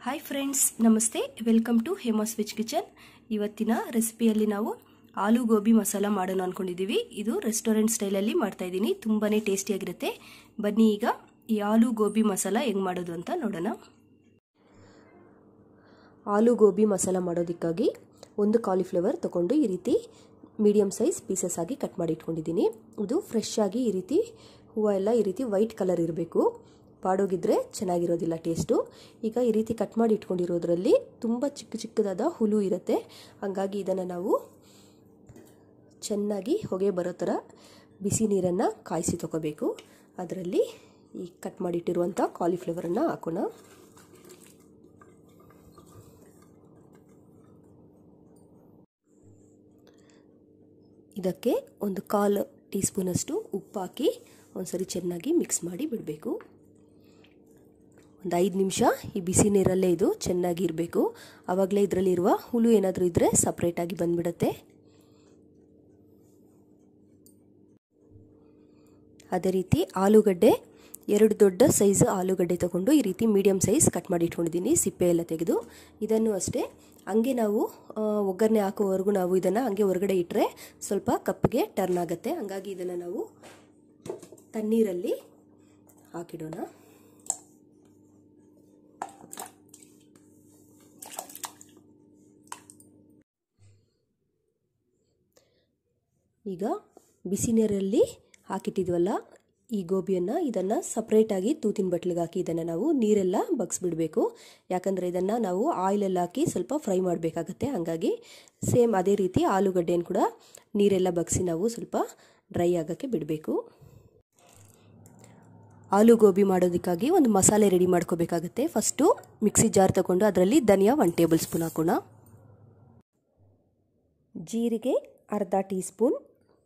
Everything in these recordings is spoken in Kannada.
ಹಾಯ್ ಫ್ರೆಂಡ್ಸ್ ನಮಸ್ತೆ welcome to Hema's veg kitchen ಇವತ್ತಿನ ರೆಸಿಪಿಯಲ್ಲಿ ನಾವು ಆಲೂ ಗೋಬಿ ಮಸಾಲ ಮಾಡೋಣ ಅಂದ್ಕೊಂಡಿದ್ದೀವಿ ಇದು ರೆಸ್ಟೋರೆಂಟ್ ಸ್ಟೈಲಲ್ಲಿ ಮಾಡ್ತಾ ಇದ್ದೀನಿ ತುಂಬಾ ಟೇಸ್ಟಿಯಾಗಿರುತ್ತೆ ಬನ್ನಿ ಈಗ ಈ ಆಲೂ ಗೋಬಿ ಮಸಾಲ ಹೆಂಗೆ ಮಾಡೋದು ಅಂತ ನೋಡೋಣ ಆಲೂ ಗೋಬಿ ಮಸಾಲ ಮಾಡೋದಕ್ಕಾಗಿ ಒಂದು ಕಾಲಿಫ್ಲವರ್ ತಗೊಂಡು ಈ ರೀತಿ ಮೀಡಿಯಮ್ ಸೈಜ್ ಪೀಸಸ್ ಆಗಿ ಕಟ್ ಮಾಡಿ ಇಟ್ಕೊಂಡಿದ್ದೀನಿ ಇದು ಫ್ರೆಶ್ ಆಗಿ ಈ ರೀತಿ ಹೂವು ಎಲ್ಲ ಈ ರೀತಿ ವೈಟ್ ಕಲರ್ ಇರಬೇಕು ಬಾಡೋಗಿದ್ರೆ ಚೆನ್ನಾಗಿರೋದಿಲ್ಲ ಟೇಸ್ಟು ಈಗ ಈ ರೀತಿ ಕಟ್ ಮಾಡಿ ಇಟ್ಕೊಂಡಿರೋದ್ರಲ್ಲಿ ತುಂಬ ಚಿಕ್ಕ ಚಿಕ್ಕದಾದ ಹುಳು ಇರುತ್ತೆ ಹಾಗಾಗಿ ಇದನ್ನು ನಾವು ಚೆನ್ನಾಗಿ ಹೊಗೆ ಬರೋ ಥರ ಬಿಸಿ ನೀರನ್ನು ಕಾಯಿಸಿ ತಗೋಬೇಕು ಅದರಲ್ಲಿ ಈ ಕಟ್ ಮಾಡಿಟ್ಟಿರುವಂಥ ಕಾಲಿಫ್ಲವರನ್ನು ಹಾಕೋಣ ಇದಕ್ಕೆ ಒಂದು ಕಾಲು ಟೀ ಸ್ಪೂನಷ್ಟು ಉಪ್ಪು ಹಾಕಿ ಒಂದ್ಸರಿ ಚೆನ್ನಾಗಿ ಮಿಕ್ಸ್ ಮಾಡಿ ಬಿಡಬೇಕು ಒಂದು ಐದು ನಿಮಿಷ ಈ ಬಿಸಿ ನೀರಲ್ಲೇ ಇದು ಚೆನ್ನಾಗಿ ಇರಬೇಕು ಆವಾಗಲೇ ಇದರಲ್ಲಿರುವ ಹುಳು ಏನಾದರೂ ಇದ್ದರೆ ಸಪ್ರೇಟಾಗಿ ಬಂದ್ಬಿಡುತ್ತೆ ಅದೇ ರೀತಿ ಆಲೂಗಡ್ಡೆ ಎರಡು ದೊಡ್ಡ ಸೈಜ್ ಆಲೂಗಡ್ಡೆ ತಗೊಂಡು ಈ ರೀತಿ ಮೀಡಿಯಮ್ ಸೈಜ್ ಕಟ್ ಮಾಡಿ ಇಟ್ಕೊಂಡಿದ್ದೀನಿ ಸಿಪ್ಪೆ ಎಲ್ಲ ತೆಗೆದು ಇದನ್ನು ಅಷ್ಟೇ ಹಂಗೆ ನಾವು ಒಗ್ಗರಣೆ ಹಾಕೋವರೆಗೂ ನಾವು ಇದನ್ನು ಹಂಗೆ ಹೊರಗಡೆ ಇಟ್ಟರೆ ಸ್ವಲ್ಪ ಕಪ್ಪಿಗೆ ಟರ್ನ್ ಆಗುತ್ತೆ ಹಂಗಾಗಿ ಇದನ್ನು ನಾವು ತಣ್ಣೀರಲ್ಲಿ ಹಾಕಿಡೋಣ ಈಗ ಬಿಸಿ ನೀರಲ್ಲಿ ಹಾಕಿಟ್ಟಿದ್ವಲ್ಲ ಈ ಗೋಬಿಯನ್ನು ಇದನ್ನು ಸಪ್ರೇಟಾಗಿ ತೂತಿನ ಬಟ್ಲಿಗೆ ಹಾಕಿ ಇದನ್ನು ನಾವು ನೀರೆಲ್ಲ ಬಗ್ಸ್ಬಿಡಬೇಕು ಯಾಕಂದರೆ ಇದನ್ನು ನಾವು ಆಯಿಲಲ್ಲಿ ಹಾಕಿ ಸ್ವಲ್ಪ ಫ್ರೈ ಮಾಡಬೇಕಾಗತ್ತೆ ಹಾಗಾಗಿ ಸೇಮ್ ಅದೇ ರೀತಿ ಆಲೂಗಡ್ಡೆಯನ್ನು ಕೂಡ ನೀರೆಲ್ಲ ಬಗ್ಸಿ ನಾವು ಸ್ವಲ್ಪ ಡ್ರೈ ಆಗೋಕ್ಕೆ ಬಿಡಬೇಕು ಆಲೂ ಗೋಬಿ ಮಾಡೋದಕ್ಕಾಗಿ ಒಂದು ಮಸಾಲೆ ರೆಡಿ ಮಾಡ್ಕೋಬೇಕಾಗತ್ತೆ ಫಸ್ಟು ಮಿಕ್ಸಿ ಜಾರ್ ತಗೊಂಡು ಅದರಲ್ಲಿ ಧನಿಯಾ ಒನ್ ಟೇಬಲ್ ಸ್ಪೂನ್ ಹಾಕೋಣ ಜೀರಿಗೆ ಅರ್ಧ ಟೀ ಸ್ಪೂನ್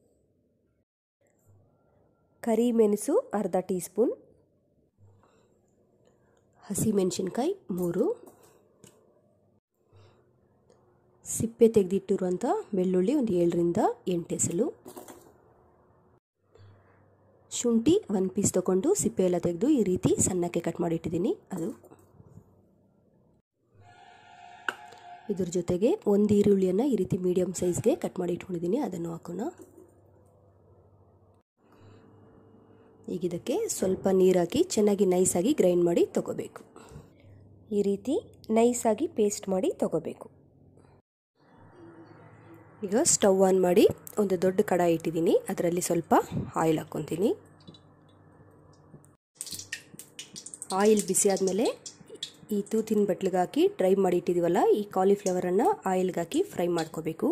ಕರಿಮೆಣಸು ಅರ್ಧ ಟೀ ಸ್ಪೂನ್ ಹಸಿಮೆಣಸಿನ್ಕಾಯಿ ಮೂರು ಸಿಪ್ಪೆ ತೆಗೆದಿಟ್ಟಿರುವಂಥ ಬೆಳ್ಳುಳ್ಳಿ ಒಂದು ಏಳರಿಂದ ಎಂಟು ಎಸಲು ಶುಂಠಿ ಒಂದು ಪೀಸ್ ತೊಗೊಂಡು ಸಿಪ್ಪೆ ಎಲ್ಲ ತೆಗೆದು ಈ ರೀತಿ ಸಣ್ಣಕ್ಕೆ ಕಟ್ ಮಾಡಿಟ್ಟಿದ್ದೀನಿ ಅದು ಇದ್ರ ಜೊತೆಗೆ ಒಂದು ಈರುಳ್ಳಿಯನ್ನು ಈ ರೀತಿ ಮೀಡಿಯಮ್ ಸೈಜ್ಗೆ ಕಟ್ ಮಾಡಿ ಇಟ್ಕೊಂಡಿದ್ದೀನಿ ಅದನ್ನು ಹಾಕೋಣ ಈಗ ಇದಕ್ಕೆ ಸ್ವಲ್ಪ ನೀರು ಹಾಕಿ ಚೆನ್ನಾಗಿ ನೈಸಾಗಿ ಗ್ರೈಂಡ್ ಮಾಡಿ ತಗೋಬೇಕು ಈ ರೀತಿ ನೈಸಾಗಿ ಪೇಸ್ಟ್ ಮಾಡಿ ತಗೋಬೇಕು ಈಗ ಸ್ಟವ್ ಆನ್ ಮಾಡಿ ಒಂದು ದೊಡ್ಡ ಕಡಾಯಿ ಇಟ್ಟಿದ್ದೀನಿ ಅದರಲ್ಲಿ ಸ್ವಲ್ಪ ಆಯಿಲ್ ಹಾಕ್ಕೊತೀನಿ ಆಯಿಲ್ ಬಿಸಿ ಆದಮೇಲೆ ಈ ತೂತಿನ ಬಟ್ಲಿಗೆ ಹಾಕಿ ಡ್ರೈ ಮಾಡಿ ಇಟ್ಟಿದ್ದೀವಲ್ಲ ಈ ಕಾಲಿಫ್ಲವರನ್ನು ಆಯಿಲ್ಗೆ ಹಾಕಿ ಫ್ರೈ ಮಾಡ್ಕೋಬೇಕು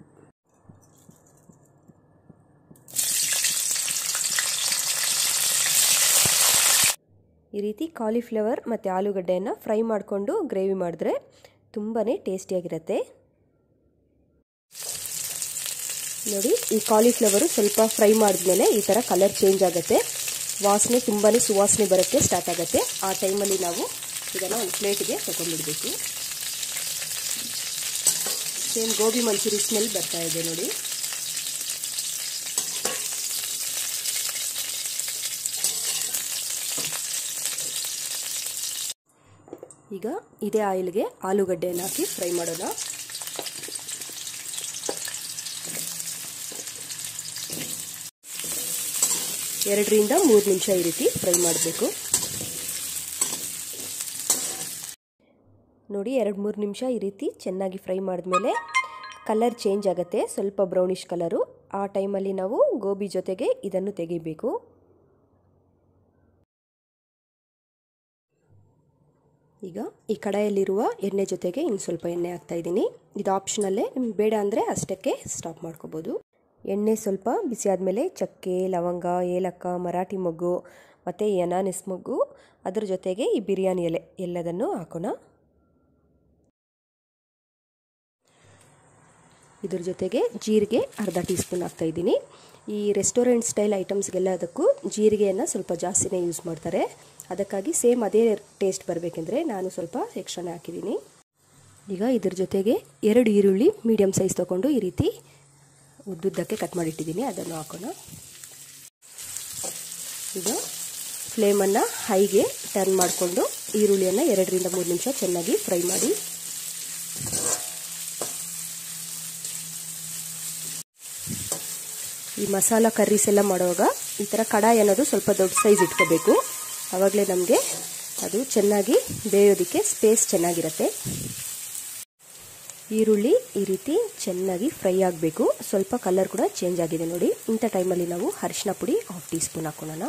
ಈ ರೀತಿ ಕಾಲಿಫ್ಲವರ್ ಮತ್ತು ಆಲೂಗಡ್ಡೆಯನ್ನು ಫ್ರೈ ಮಾಡಿಕೊಂಡು ಗ್ರೇವಿ ಮಾಡಿದ್ರೆ ತುಂಬಾ ಟೇಸ್ಟಿಯಾಗಿರುತ್ತೆ ನೋಡಿ ಈ ಕಾಲಿಫ್ಲವರು ಸ್ವಲ್ಪ ಫ್ರೈ ಮಾಡಿದ್ಮೇಲೆ ಈ ಥರ ಕಲರ್ ಚೇಂಜ್ ಆಗುತ್ತೆ ವಾಸನೆ ತುಂಬಾ ಸುವಾಸನೆ ಬರೋಕ್ಕೆ ಸ್ಟಾರ್ಟ್ ಆಗುತ್ತೆ ಆ ಟೈಮಲ್ಲಿ ನಾವು ಇದನ್ನು ಒಂದು ಪ್ಲೇಟ್ಗೆ ತಗೊಂಡ್ಬಿಡ್ಬೇಕು ಸೇಮ್ ಗೋಬಿ ಮಂಚೂರಿ ಸ್ಮೆಲ್ ಬರ್ತಾ ಇದೆ ನೋಡಿ ಈಗ ಇದೇ ಆಯಿಲ್ಗೆ ಆಲೂಗಡ್ಡೆಯನ್ನು ಹಾಕಿ ಫ್ರೈ ಮಾಡೋಣ ಎರಡರಿಂದ ಮೂರು ನಿಮಿಷ ಈ ರೀತಿ ಫ್ರೈ ಮಾಡಬೇಕು ನೋಡಿ ಎರಡು ಮೂರು ನಿಮಿಷ ಈ ರೀತಿ ಚೆನ್ನಾಗಿ ಫ್ರೈ ಮಾಡಿದ್ಮೇಲೆ ಕಲರ್ ಚೇಂಜ್ ಆಗುತ್ತೆ ಸ್ವಲ್ಪ ಬ್ರೌನಿಷ್ ಕಲರು ಆ ಟೈಮಲ್ಲಿ ನಾವು ಗೋಬಿ ಜೊತೆಗೆ ಇದನ್ನು ತೆಗಿಬೇಕು ಈಗ ಈ ಕಡಾಯಲ್ಲಿರುವ ಎಣ್ಣೆ ಜೊತೆಗೆ ಇನ್ನು ಸ್ವಲ್ಪ ಎಣ್ಣೆ ಹಾಕ್ತಾ ಇದ್ದೀನಿ ಇದು ಆಪ್ಷನಲ್ಲೇ ನಿಮ್ಗೆ ಬೇಡ ಅಂದರೆ ಅಷ್ಟಕ್ಕೆ ಸ್ಟಾಪ್ ಮಾಡ್ಕೋಬೋದು ಎಣ್ಣೆ ಸ್ವಲ್ಪ ಬಿಸಿ ಆದಮೇಲೆ ಚಕ್ಕೆ ಲವಂಗ ಏಲಕ್ಕ ಮರಾಠಿ ಮೊಗ್ಗು ಮತ್ತು ಈ ಅನಾನಿಸ್ ಮೊಗ್ಗು ಅದರ ಜೊತೆಗೆ ಈ ಬಿರಿಯಾನಿ ಎಲೆ ಎಲ್ಲದನ್ನು ಹಾಕೋಣ ಇದ್ರ ಜೊತೆಗೆ ಜೀರಿಗೆ ಅರ್ಧ ಟೀ ಸ್ಪೂನ್ ಹಾಕ್ತಾಯಿದ್ದೀನಿ ಈ ರೆಸ್ಟೋರೆಂಟ್ ಸ್ಟೈಲ್ ಐಟಮ್ಸ್ಗೆಲ್ಲದಕ್ಕೂ ಜೀರಿಗೆಯನ್ನು ಸ್ವಲ್ಪ ಜಾಸ್ತಿನೇ ಯೂಸ್ ಮಾಡ್ತಾರೆ ಅದಕ್ಕಾಗಿ ಸೇಮ್ ಅದೇ ಟೇಸ್ಟ್ ಬರಬೇಕೆಂದ್ರೆ ನಾನು ಸ್ವಲ್ಪ ಎಕ್ಸ್ಟ್ರಾನೇ ಹಾಕಿದ್ದೀನಿ ಈಗ ಇದ್ರ ಜೊತೆಗೆ ಎರಡು ಈರುಳ್ಳಿ ಮೀಡಿಯಮ್ ಸೈಜ್ ತೊಗೊಂಡು ಈ ರೀತಿ ಉದ್ದುದ್ದಕ್ಕೆ ಕಟ್ ಮಾಡಿಟ್ಟಿದ್ದೀನಿ ಅದನ್ನು ಹಾಕೋಣ ಈಗ ಫ್ಲೇಮನ್ನು ಹೈಗೆ ಟರ್ನ್ ಮಾಡಿಕೊಂಡು ಈರುಳ್ಳಿಯನ್ನು ಎರಡರಿಂದ ಮೂರು ನಿಮಿಷ ಚೆನ್ನಾಗಿ ಫ್ರೈ ಮಾಡಿ ಈ ಮಸಾಲ ಕರ್ರೀಸ್ ಎಲ್ಲ ಮಾಡುವಾಗ ಈ ಥರ ಕಡಾಯಿ ಅನ್ನೋದು ಸ್ವಲ್ಪ ದೊಡ್ಡ ಸೈಜ್ ಇಟ್ಕೋಬೇಕು ಆವಾಗಲೇ ನಮಗೆ ಅದು ಚೆನ್ನಾಗಿ ಬೇಯೋದಕ್ಕೆ ಸ್ಪೇಸ್ ಚೆನ್ನಾಗಿರುತ್ತೆ ಈರುಳ್ಳಿ ಈ ರೀತಿ ಚೆನ್ನಾಗಿ ಫ್ರೈ ಆಗಬೇಕು ಸ್ವಲ್ಪ ಕಲರ್ ಕೂಡ ಚೇಂಜ್ ಆಗಿದೆ ನೋಡಿ ಇಂಥ ಟೈಮಲ್ಲಿ ನಾವು ಅರಿಶಿನ ಪುಡಿ ಹಾಫ್ ಟೀ ಸ್ಪೂನ್ ಹಾಕೋಣ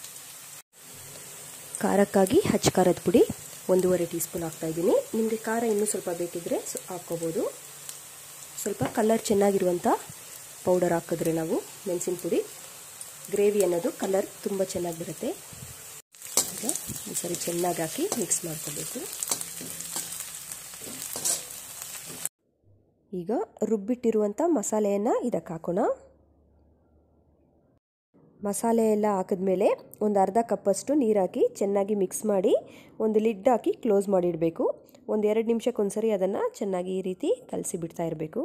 ಖಾರಕ್ಕಾಗಿ ಹಚ್ಚ ಖಾರದ ಪುಡಿ ಒಂದೂವರೆ ಟೀ ಸ್ಪೂನ್ ಹಾಕ್ತಾಯಿದ್ದೀನಿ ನಿಮಗೆ ಖಾರ ಇನ್ನೂ ಸ್ವಲ್ಪ ಬೇಕಿದ್ರೆ ಹಾಕ್ಕೋಬೋದು ಸ್ವಲ್ಪ ಕಲರ್ ಚೆನ್ನಾಗಿರುವಂಥ ಪೌಡರ್ ಹಾಕಿದ್ರೆ ನಾವು ಮೆಣಸಿನ ಪುಡಿ ಗ್ರೇವಿ ಅನ್ನೋದು ಕಲರ್ ತುಂಬ ಚೆನ್ನಾಗಿ ಬರುತ್ತೆ ಈಗ ಒಂದ್ಸರಿ ಚೆನ್ನಾಗಿ ಹಾಕಿ ಮಿಕ್ಸ್ ಮಾಡ್ಕೋಬೇಕು ಈಗ ರುಬ್ಬಿಟ್ಟಿರುವಂಥ ಮಸಾಲೆಯನ್ನು ಇದಕ್ಕೆ ಹಾಕೋಣ ಮಸಾಲೆ ಎಲ್ಲ ಹಾಕಿದ್ಮೇಲೆ ಒಂದು ಅರ್ಧ ಕಪ್ಪಷ್ಟು ನೀರು ಹಾಕಿ ಚೆನ್ನಾಗಿ ಮಿಕ್ಸ್ ಮಾಡಿ ಒಂದು ಲಿಡ್ ಹಾಕಿ ಕ್ಲೋಸ್ ಮಾಡಿಡಬೇಕು ಒಂದು ಎರಡು ನಿಮಿಷಕ್ಕೊಂದ್ಸರಿ ಅದನ್ನು ಚೆನ್ನಾಗಿ ಈ ರೀತಿ ಕಲಸಿ ಬಿಡ್ತಾ ಇರಬೇಕು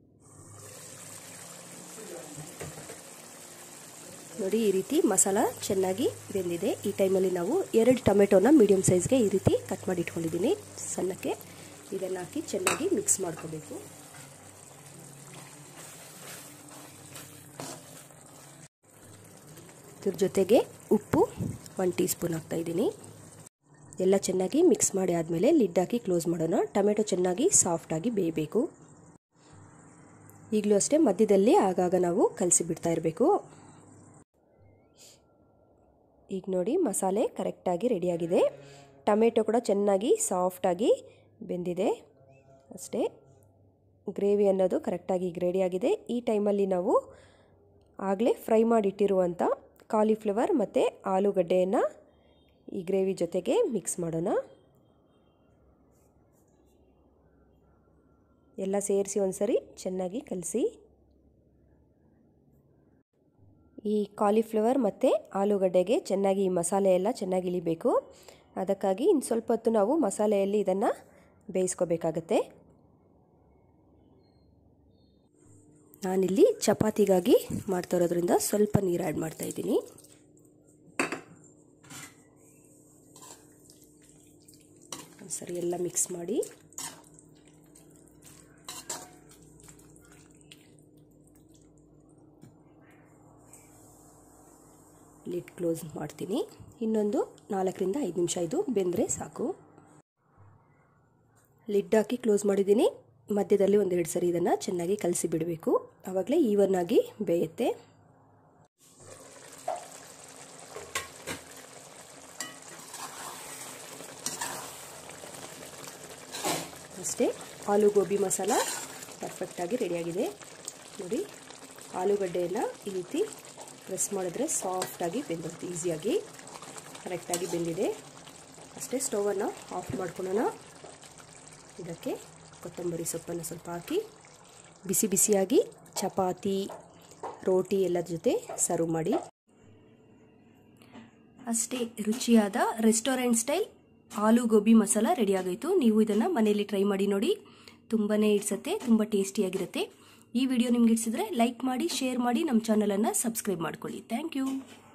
ನೋಡಿ ಈ ರೀತಿ ಮಸಾಲ ಚೆನ್ನಾಗಿ ಬೆಂದಿದೆ ಈ ಟೈಮಲ್ಲಿ ನಾವು ಎರಡು ಟೊಮೆಟೊನ ಮೀಡಿಯಮ್ ಸೈಜ್ಗೆ ಈ ರೀತಿ ಕಟ್ ಮಾಡಿ ಇಟ್ಕೊಂಡಿದ್ದೀನಿ ಸಣ್ಣಕ್ಕೆ ಇದನ್ನು ಹಾಕಿ ಚೆನ್ನಾಗಿ ಮಿಕ್ಸ್ ಮಾಡ್ಕೋಬೇಕು ಇದ್ರ ಜೊತೆಗೆ ಉಪ್ಪು ಒನ್ ಟೀ ಸ್ಪೂನ್ ಹಾಕ್ತಾಯಿದ್ದೀನಿ ಎಲ್ಲ ಚೆನ್ನಾಗಿ ಮಿಕ್ಸ್ ಮಾಡಿ ಆದಮೇಲೆ ಲಿಡ್ ಹಾಕಿ ಕ್ಲೋಸ್ ಮಾಡೋಣ ಟೊಮೆಟೊ ಚೆನ್ನಾಗಿ ಸಾಫ್ಟಾಗಿ ಬೇಯಬೇಕು ಈಗಲೂ ಅಷ್ಟೇ ಮಧ್ಯದಲ್ಲಿ ಆಗಾಗ ನಾವು ಕಲಸಿ ಬಿಡ್ತಾ ಇರಬೇಕು ಈಗ ನೋಡಿ ಮಸಾಲೆ ಕರೆಕ್ಟಾಗಿ ರೆಡಿಯಾಗಿದೆ ಟೊಮೆಟೊ ಕೂಡ ಚೆನ್ನಾಗಿ ಸಾಫ್ಟಾಗಿ ಬೆಂದಿದೆ ಅಷ್ಟೇ ಗ್ರೇವಿ ಅನ್ನೋದು ಕರೆಕ್ಟಾಗಿ ಈಗ ರೆಡಿಯಾಗಿದೆ ಈ ಟೈಮಲ್ಲಿ ನಾವು ಆಗಲೇ ಫ್ರೈ ಮಾಡಿಟ್ಟಿರುವಂಥ ಕಾಲಿಫ್ಲವರ್ ಮತ್ತು ಆಲೂಗಡ್ಡೆಯನ್ನು ಈ ಗ್ರೇವಿ ಜೊತೆಗೆ ಮಿಕ್ಸ್ ಮಾಡೋಣ ಎಲ್ಲ ಸೇರಿಸಿ ಒಂದ್ಸರಿ ಚೆನ್ನಾಗಿ ಕಲಸಿ ಈ ಕಾಲಿಫ್ಲವರ್ ಮತ್ತು ಆಲೂಗಡ್ಡೆಗೆ ಚೆನ್ನಾಗಿ ಈ ಮಸಾಲೆ ಎಲ್ಲ ಚೆನ್ನಾಗಿ ಇಳಿಬೇಕು ಅದಕ್ಕಾಗಿ ಇನ್ನು ಸ್ವಲ್ಪ ಹೊತ್ತು ನಾವು ಮಸಾಲೆಯಲ್ಲಿ ಇದನ್ನು ಬೇಯಿಸ್ಕೋಬೇಕಾಗತ್ತೆ ನಾನಿಲ್ಲಿ ಚಪಾತಿಗಾಗಿ ಮಾಡ್ತಾ ಇರೋದ್ರಿಂದ ಸ್ವಲ್ಪ ನೀರು ಆ್ಯಡ್ ಮಾಡ್ತಾ ಇದ್ದೀನಿ ಸರಿ ಎಲ್ಲ ಮಿಕ್ಸ್ ಮಾಡಿ ಲಿಡ್ ಕ್ಲೋಸ್ ಮಾಡ್ತೀನಿ ಇನ್ನೊಂದು ನಾಲ್ಕರಿಂದ ಐದು ನಿಮಿಷ ಇದು ಬೆಂದರೆ ಸಾಕು ಲಿಡ್ ಹಾಕಿ ಕ್ಲೋಸ್ ಮಾಡಿದ್ದೀನಿ ಮಧ್ಯದಲ್ಲಿ ಒಂದೆರಡು ಸರಿ ಇದನ್ನು ಚೆನ್ನಾಗಿ ಕಲಸಿ ಬಿಡಬೇಕು ಆವಾಗಲೇ ಈವನ್ ಆಗಿ ಬೇಯುತ್ತೆ ಅಷ್ಟೇ ಆಲೂ ಗೋಬಿ ಮಸಾಲ ಪರ್ಫೆಕ್ಟಾಗಿ ರೆಡಿಯಾಗಿದೆ ನೋಡಿ ಆಲೂಗಡ್ಡೆಯನ್ನು ಈ ರೀತಿ ಪ್ರೆಸ್ ಮಾಡಿದ್ರೆ ಸಾಫ್ಟಾಗಿ ಬೆಂದಿರುತ್ತೆ ಈಸಿಯಾಗಿ ಕರೆಕ್ಟಾಗಿ ಬೆಂದಿದೆ ಅಷ್ಟೇ ಸ್ಟವನ್ನು ಆಫ್ ಮಾಡ್ಕೊಳ್ಳೋಣ ಇದಕ್ಕೆ ಕೊತ್ತಂಬರಿ ಸೊಪ್ಪನ್ನು ಸ್ವಲ್ಪ ಹಾಕಿ ಬಿಸಿ ಬಿಸಿಯಾಗಿ ಚಪಾತಿ ರೋಟಿ ಎಲ್ಲದ ಜೊತೆ ಸರ್ವ್ ಮಾಡಿ ಅಷ್ಟೇ ರುಚಿಯಾದ restaurant style aloo gobi masala ready ಆಗೋಯ್ತು ನೀವು ಇದನ್ನು ಮನೆಯಲ್ಲಿ ಟ್ರೈ ಮಾಡಿ ನೋಡಿ ತುಂಬಾ ಇಡ್ಸತ್ತೆ ತುಂಬ ಟೇಸ್ಟಿಯಾಗಿರುತ್ತೆ ಈ ವಿಡಿಯೋ ನಿಮ್ಗೆ ಇಡ್ಸಿದ್ರೆ ಲೈಕ್ ಮಾಡಿ ಶೇರ್ ಮಾಡಿ ನಮ್ಮ ಚಾನಲನ್ನು ಸಬ್ಸ್ಕ್ರೈಬ್ ಮಾಡ್ಕೊಳ್ಳಿ ಥ್ಯಾಂಕ್ ಯು